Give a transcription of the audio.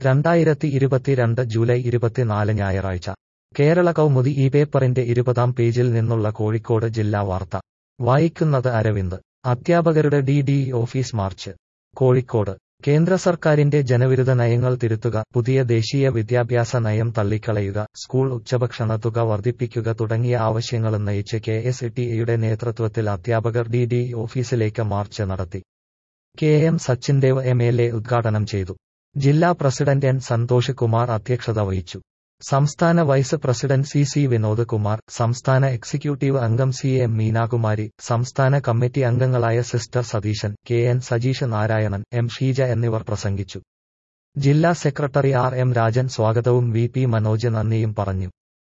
രണ്ടായിരത്തി ഇരുപത്തിരണ്ട് ജൂലൈ ഇരുപത്തിനാല് ഞായറാഴ്ച കേരള കൗമുദി ഈ പേപ്പറിന്റെ ഇരുപതാം പേജിൽ നിന്നുള്ള കോഴിക്കോട് ജില്ലാ വാർത്ത വായിക്കുന്നത് അരവിന്ദ് അധ്യാപകരുടെ D D office march Kozhikode കേന്ദ്ര സർക്കാരിന്റെ ജനവിരുദ്ധ നയങ്ങൾ തിരുത്തുക പുതിയ ദേശീയ വിദ്യാഭ്യാസ നയം തള്ളിക്കളയുക സ്കൂൾ ഉച്ചഭക്ഷണ തുക വർദ്ധിപ്പിക്കുക തുടങ്ങിയ ആവശ്യങ്ങളുന്നയിച്ച് കെ എസ് ടിയുടെ നേതൃത്വത്തിൽ അധ്യാപകർ ഡി ഡി ഓഫീസിലേക്ക് മാർച്ച് നടത്തി K M Sachindev M L A ഉദ്ഘാടനം ചെയ്തു ജില്ലാ പ്രസിഡന്റ് എൻ സന്തോഷ് കുമാർ അധ്യക്ഷത വഹിച്ചു സംസ്ഥാന vice president C C Vinod Kumar സംസ്ഥാന എക്സിക്യൂട്ടീവ് അംഗം സി എം മീനാകുമാരി സംസ്ഥാന കമ്മിറ്റി അംഗങ്ങളായ sister Satheesan K N Sajeesh Narayanan M Sheeja എന്നിവർ പ്രസംഗിച്ചു ജില്ലാ സെക്രട്ടറി ആർ എം രാജൻ സ്വാഗതവും വി പി മനോജ് നന്ദിയും പറഞ്ഞു